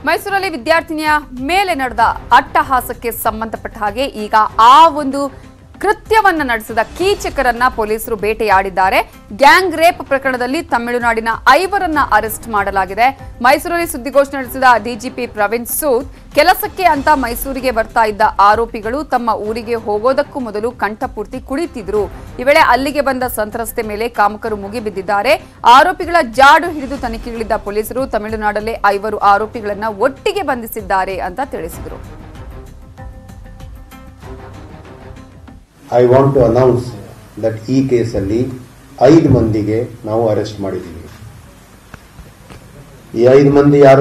ಮೈಸೂರಲ್ಲಿ ವಿದ್ಯಾರ್ಥಿನಿಯ ಮೇಲೆ ನಡೆದ ಅಟ್ಟಹಾಸಕ್ಕೆ ಸಂಬಂಧಪಟ್ಟ ಹಾಗೆ ಈಗ ಆ ಒಂದು ಕೃತ್ಯವನ್ನ ನಡೆಸಿದ ಕೀಚಕರನ್ನ ಪೊಲೀಸರು ಬೇಟೆಯಾಡಿದ್ದಾರೆ ಗ್ಯಾಂಗ್ ರೇಪ್ ಪ್ರಕರಣದಲ್ಲಿ ತಮಿಳುನಾಡಿನ ಐವರನ್ನ ಅರೆಸ್ಟ್ ಮಾಡಲಾಗಿದೆ ಮೈಸೂರಲ್ಲಿ ಸುದ್ದಿಗೋಷ್ಠಿ ನಡೆಸಿದ ಡಿಜಿಪಿ ಪ್ರವೀಣ್ ಸೂದ್ ಕೆಲಸಕ್ಕೆ ಅಂತ ಮೈಸೂರಿಗೆ ಬರ್ತಾ ಇದ್ದ ಆರೋಪಿಗಳು ತಮ್ಮ ಊರಿಗೆ ಹೋಗೋದಕ್ಕೂ ಮೊದಲು ಕಂಠಪೂರ್ತಿ ಕುಳಿತಿದ್ರು ಈ ವೇಳೆ ಅಲ್ಲಿಗೆ ಬಂದ ಸಂತ್ರಸ್ತೆ ಮೇಲೆ ಕಾಮಕರು ಮುಗಿಬಿದ್ದಿದ್ದಾರೆ ಆರೋಪಿಗಳ ಜಾಡು ಹಿಡಿದು ತನಿಖೆಗಳಿದ್ದ ಪೊಲೀಸರು ತಮಿಳುನಾಡಲ್ಲೇ ಐವರು ಆರೋಪಿಗಳನ್ನ ಒಟ್ಟಿಗೆ ಬಂಧಿಸಿದ್ದಾರೆ ಅಂತ ತಿಳಿಸಿದರು I want to announce that ಈ ಕೇಸಲ್ಲಿ ಐದು ಮಂದಿಗೆ ನಾವು ಅರೆಸ್ಟ್ ಮಾಡಿದ್ದೀವಿ ಈ ಐದು ಮಂದಿ ಯಾರು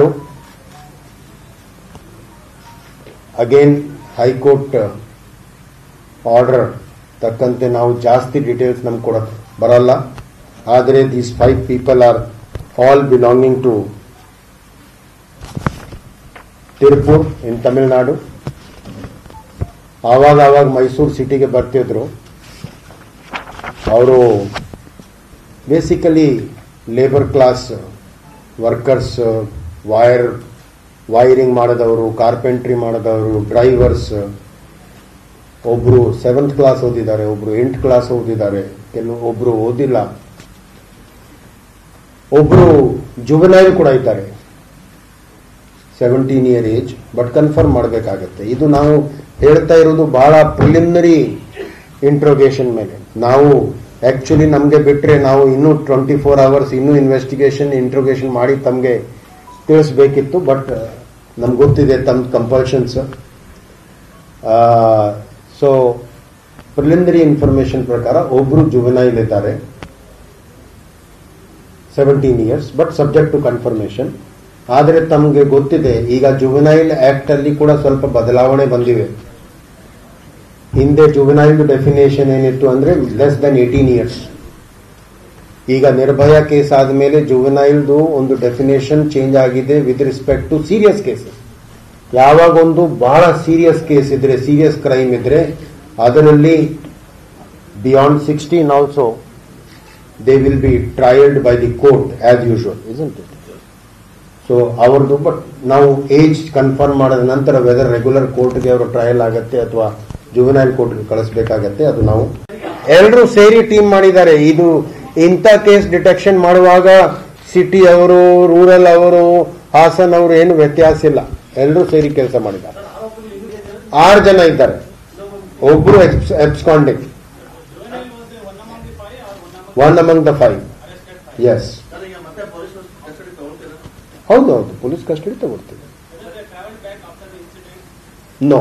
ಅಗೇನ್ ಹೈಕೋರ್ಟ್ ಆರ್ಡರ್ ತಕ್ಕಂತೆ ನಾವು ಜಾಸ್ತಿ ಡೀಟೇಲ್ಸ್ ನಮ್ಗೆ ಕೊಡಕ್ ಬರಲ್ಲ ಆದರೆ these five people are all belonging to Tiruppur in Tamil Nadu ಆವಾಗ ಆವಾಗ ಮೈಸೂರು ಸಿಟಿಗೆ ಬರ್ತಿದ್ರು ಅವರು basically labour class workers wire wiring ಮಾಡಿದವರು ಕಾರ್ಪೆಂಟ್ರಿ ಮಾಡಿದವರು ಡ್ರೈವರ್ಸ್ ಒಬ್ರು ಸೆವೆಂತ್ ಕ್ಲಾಸ್ ಓದಿದ್ದಾರೆ ಒಬ್ರು ಎಂಟು ಕ್ಲಾಸ್ ಓದಿದ್ದಾರೆ ಕೆಲವು ಒಬ್ರು ಓದಿಲ್ಲ ಒಬ್ರು ಜುವೆನೈಲ್ ಕೂಡ ಇದ್ದಾರೆ seventeen year age but confirm ಮಾಡಬೇಕಾಗತ್ತೆ ಇದು ನಾವು ಹೇಳ್ತಾ ಇರೋದು ಬಹಳ ಪ್ರಿಲಿಮಿನರಿ ಇಂಟ್ರೋಗೇಷನ್ ಮೇಲೆ ನಾವು ಆಕ್ಚುಲಿ ನಮಗೆ ಬಿಟ್ಟರೆ ನಾವು ಇನ್ನೂ ಟ್ವೆಂಟಿ ಫೋರ್ ಅವರ್ಸ್ ಇನ್ನೂ ಇನ್ವೆಸ್ಟಿಗೇಷನ್ ಇಂಟ್ರೋಗೇಷನ್ ಮಾಡಿ ತಮಗೆ ತಿಳಿಸ್ಬೇಕಿತ್ತು ಬಟ್ ನಮ್ಗೆ ಗೊತ್ತಿದೆ ತಮ್ಮ ಕಂಪಲ್ಷನ್ಸ್ ಸೊ ಪ್ರಿಲಿಮಿನರಿ ಇನ್ಫಾರ್ಮೇಶನ್ ಪ್ರಕಾರ ಒಬ್ರು ಜುವೆನೈಲ್ ಇದ್ದಾರೆ seventeen years but subject to confirmation ಆದರೆ ತಮಗೆ ಗೊತ್ತಿದೆ ಈಗ ಜುವೆನೈಲ್ ಆಕ್ಟ್ ಅಲ್ಲಿ ಕೂಡ ಸ್ವಲ್ಪ ಬದಲಾವಣೆ ಬಂದಿವೆ ಹಿಂದೆ ಜುವೆನೈಲ್ ಡೆಫಿನೇಷನ್ ಏನಿತ್ತು ಅಂದ್ರೆ ಲೆಸ್ ದನ್ ಏಟೀನ್ ಇಯರ್ಸ್ ಈಗ ನಿರ್ಭಯ ಕೇಸ್ ಆದಮೇಲೆ ಜುವೆನೈಲ್ದು ಒಂದು ಡೆಫಿನೇಷನ್ ಚೇಂಜ್ ಆಗಿದೆ with respect to serious cases ಯಾವಾಗ ಒಂದು ಬಹಳ ಸೀರಿಯಸ್ ಕೇಸ್ ಇದ್ರೆ ಸೀರಿಯಸ್ ಕ್ರೈಮ್ ಇದ್ರೆ ಅದರಲ್ಲಿ beyond sixteen also they will be trialled by the court as usual isn't it so ಅವ್ರದ್ದು ಬಟ್ ನಾವು ಏಜ್ ಕನ್ಫರ್ಮ್ ಮಾಡಿದ ನಂತರ ವೆದರ್ ರೆಗ್ಯುಲರ್ ಕೋರ್ಟ್ಗೆ ಅವರು ಟ್ರಯಲ್ ಆಗತ್ತೆ ಅಥವಾ ಜುವೆನೈಲ್ ಕೋರ್ಟ್ಗೆ ಕಳಿಸ್ಬೇಕಾಗತ್ತೆ ಅದು ನಾವು ಎಲ್ಲರೂ ಸೇರಿ ಟೀಮ್ ಮಾಡಿದ್ದಾರೆ ಇದು ಇಂಥ ಕೇಸ್ ಡಿಟೆಕ್ಷನ್ ಮಾಡುವಾಗ ಸಿಟಿ ಅವರು ರೂರಲ್ ಅವರು ಹಾಸನ್ ಅವರು ಏನು ವ್ಯತ್ಯಾಸ ಇಲ್ಲ ಎಲ್ಲರೂ ಸೇರಿ ಕೆಲಸ ಮಾಡಿದ್ದಾರೆ ಆರು ಜನ ಇದ್ದಾರೆ ಒಬ್ರು absconding one among the five yes ಹೌದು ಹೌದು ಪೊಲೀಸ್ ಕಸ್ಟಡಿ ತಗೊಳ್ತೀವಿ ನೋ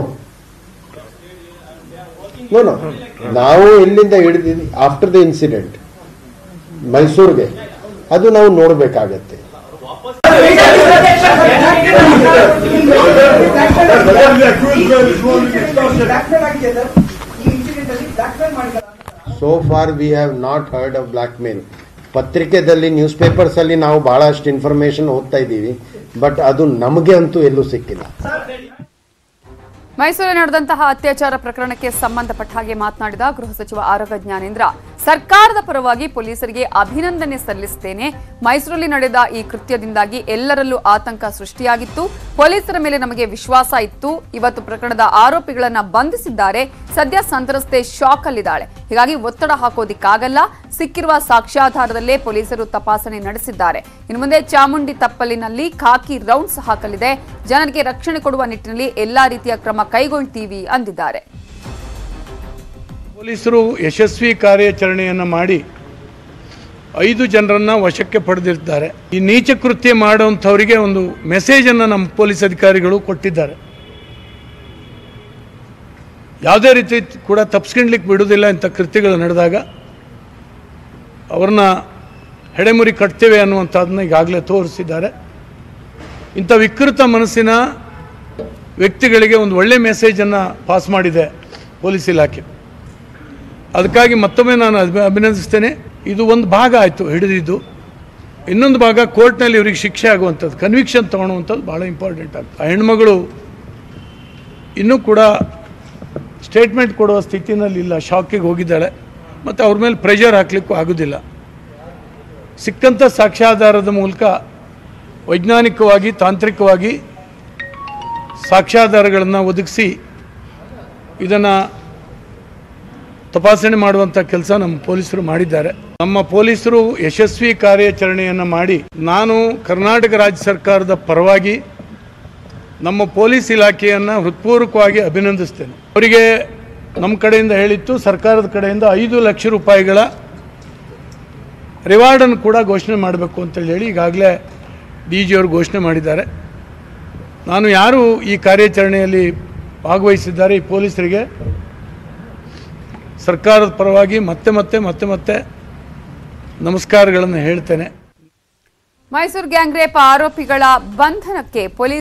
ನೋ ನೋ ನಾವು ಎಲ್ಲಿಂದ ಹಿಡಿದಿದ್ವಿ ಆಫ್ಟರ್ ದ ಇನ್ಸಿಡೆಂಟ್ ಮೈಸೂರಿಗೆ ಅದು ನಾವು ನೋಡಬೇಕಾಗತ್ತೆ so far we have not heard of blackmail ಪತ್ರಿಕೆದಲ್ಲಿ ನ್ಯೂಸ್ ಪೇಪರ್ಸ್ ಅಲ್ಲಿ ನಾವು ಬಹಳಷ್ಟು ಇನ್ಫಾರ್ಮೇಶನ್ ಓದ್ತಾ ಇದ್ದೀವಿ ಬಟ್ ಅದು ನಮಗೆ ಅಂತೂ ಎಲ್ಲೂ ಸಿಕ್ಕಿಲ್ಲ ಮೈಸೂರಲ್ಲಿ ನಡೆದಂತಹ ಅತ್ಯಾಚಾರ ಪ್ರಕರಣಕ್ಕೆ ಸಂಬಂಧಪಟ್ಟ ಹಾಗೆ ಮಾತನಾಡಿದ ಗೃಹ ಸಚಿವ ಆರಗ ಜ್ಞಾನೇಂದ್ರ ಸರ್ಕಾರದ ಪರವಾಗಿ ಪೊಲೀಸರಿಗೆ ಅಭಿನಂದನೆ ಸಲ್ಲಿಸುತ್ತೇನೆ ಮೈಸೂರಲ್ಲಿ ನಡೆದ ಈ ಕೃತ್ಯದಿಂದಾಗಿ ಎಲ್ಲರಲ್ಲೂ ಆತಂಕ ಸೃಷ್ಟಿಯಾಗಿತ್ತು ಪೊಲೀಸರ ಮೇಲೆ ನಮಗೆ ವಿಶ್ವಾಸ ಇತ್ತು ಇವತ್ತು ಪ್ರಕರಣದ ಆರೋಪಿಗಳನ್ನ ಬಂಧಿಸಿದ್ದಾರೆ ಸದ್ಯ ಸಂತ್ರಸ್ತೆ ಶಾಕ್ ಅಲ್ಲಿದ್ದಾಳೆ ಹೀಗಾಗಿ ಒತ್ತಡ ಹಾಕೋದಿಕ್ಕಾಗಲ್ಲ ಸಿಕ್ಕಿರುವ ಸಾಕ್ಷ್ಯಾಧಾರದಲ್ಲೇ ಪೊಲೀಸರು ತಪಾಸಣೆ ನಡೆಸಿದ್ದಾರೆ ಇನ್ನು ಮುಂದೆ ಚಾಮುಂಡಿ ತಪ್ಪಲಿನಲ್ಲಿ ಖಾಕಿ ರೌಂಡ್ಸ್ ಹಾಕಲಿದೆ ಜನರಿಗೆ ರಕ್ಷಣೆ ಕೊಡುವ ನಿಟ್ಟಿನಲ್ಲಿ ಎಲ್ಲಾ ರೀತಿಯ ಕ್ರಮ ಕೈಗೊಳ್ತೀವಿ ಅಂದಿದ್ದಾರೆ ಪೊಲೀಸರು ಯಶಸ್ವಿ ಕಾರ್ಯಾಚರಣೆಯನ್ನು ಮಾಡಿ ಐದು ಜನರನ್ನು ವಶಕ್ಕೆ ಪಡೆದಿರ್ತಾರೆ ಈ ನೀಚ ಕೃತ್ಯ ಮಾಡುವಂಥವರಿಗೆ ಒಂದು ಮೆಸೇಜನ್ನು ನಮ್ಮ ಪೊಲೀಸ್ ಅಧಿಕಾರಿಗಳು ಕೊಟ್ಟಿದ್ದಾರೆ ಯಾವುದೇ ರೀತಿ ಕೂಡ ತಪ್ಪಿಸ್ಕೊಂಡ್ಲಿಕ್ಕೆ ಬಿಡುವುದಿಲ್ಲ ಇಂಥ ಕೃತ್ಯಗಳು ನಡೆದಾಗ ಅವ್ರನ್ನ ಹೆಡೆಮುರಿ ಕಟ್ತೇವೆ ಅನ್ನುವಂಥದ್ದನ್ನ ಈಗಾಗಲೇ ತೋರಿಸಿದ್ದಾರೆ ಇಂಥ ವಿಕೃತ ಮನಸ್ಸಿನ ವ್ಯಕ್ತಿಗಳಿಗೆ ಒಂದು ಒಳ್ಳೆ ಮೆಸೇಜನ್ನು ಪಾಸ್ ಮಾಡಿದೆ ಪೊಲೀಸ್ ಇಲಾಖೆ ಅದಕ್ಕಾಗಿ ಮತ್ತೊಮ್ಮೆ ನಾನು ಅಭಿ- ಅಭಿನಂದಿಸ್ತೇನೆ ಇದು ಒಂದು ಭಾಗ ಆಯಿತು ಹಿಡಿದಿದ್ದು ಇನ್ನೊಂದು ಭಾಗ ಕೋರ್ಟ್ನಲ್ಲಿ ಇವರಿಗೆ ಶಿಕ್ಷೆ ಆಗುವಂಥದ್ದು ಕನ್ವಿಕ್ಷನ್ ತೊಗೊಳುವಂಥದ್ದು ಭಾಳ ಇಂಪಾರ್ಟೆಂಟ್ ಆಗ್ತದೆ ಆ ಹೆಣ್ಮಗಳು ಇನ್ನೂ ಕೂಡ ಸ್ಟೇಟ್ಮೆಂಟ್ ಕೊಡುವ ಸ್ಥಿತಿನಲ್ಲಿ ಇಲ್ಲ ಶಾಕಿಗೆ ಹೋಗಿದ್ದಾಳೆ ಮತ್ತು ಅವ್ರ ಮೇಲೆ ಪ್ರೆಷರ್ ಹಾಕಲಿಕ್ಕೂ ಆಗೋದಿಲ್ಲ ಸಿಕ್ಕಂಥ ಸಾಕ್ಷ್ಯಾಧಾರದ ಮೂಲಕ ವೈಜ್ಞಾನಿಕವಾಗಿ ತಾಂತ್ರಿಕವಾಗಿ ಸಾಕ್ಷ್ಯಾಧಾರಗಳನ್ನು ಒದಗಿಸಿ ಇದನ್ನು ತಪಾಸಣೆ ಮಾಡುವಂಥ ಕೆಲಸ ನಮ್ಮ ಪೊಲೀಸರು ಮಾಡಿದ್ದಾರೆ ನಮ್ಮ ಪೊಲೀಸರು ಯಶಸ್ವಿ ಕಾರ್ಯಾಚರಣೆಯನ್ನು ಮಾಡಿ ನಾನು ಕರ್ನಾಟಕ ರಾಜ್ಯ ಸರ್ಕಾರದ ಪರವಾಗಿ ನಮ್ಮ ಪೊಲೀಸ್ ಇಲಾಖೆಯನ್ನು ಹೃತ್ಪೂರ್ವಕವಾಗಿ ಅಭಿನಂದಿಸ್ತೇನೆ ಅವರಿಗೆ ನಮ್ಮ ಕಡೆಯಿಂದ ಹೇಳಿತ್ತು ಸರ್ಕಾರದ ಕಡೆಯಿಂದ ಐದು ಲಕ್ಷ ರೂಪಾಯಿಗಳ ರಿವಾರ್ಡನ್ನು ಕೂಡ ಘೋಷಣೆ ಮಾಡಬೇಕು ಅಂತೇಳಿ ಹೇಳಿ ಈಗಾಗಲೇ ಡಿ ಜಿ ಅವರು ಘೋಷಣೆ ಮಾಡಿದ್ದಾರೆ ನಾನು ಯಾರು ಈ ಕಾರ್ಯಾಚರಣೆಯಲ್ಲಿ ಭಾಗವಹಿಸಿದ್ದಾರೆ ಈ ಪೊಲೀಸರಿಗೆ ಸರ್ಕಾರದ ಪರವಾಗಿ ಮತ್ತೆ ಮತ್ತೆ ಮತ್ತೆ ಮತ್ತೆ ನಮಸ್ಕಾರಗಳನ್ನು ಹೇಳ್ತೇನೆ ಮೈಸೂರು ಗ್ಯಾಂಗ್ ರೇಪ್ ಆರೋಪಿಗಳ ಬಂಧನಕ್ಕೆ ಪೊಲೀಸ್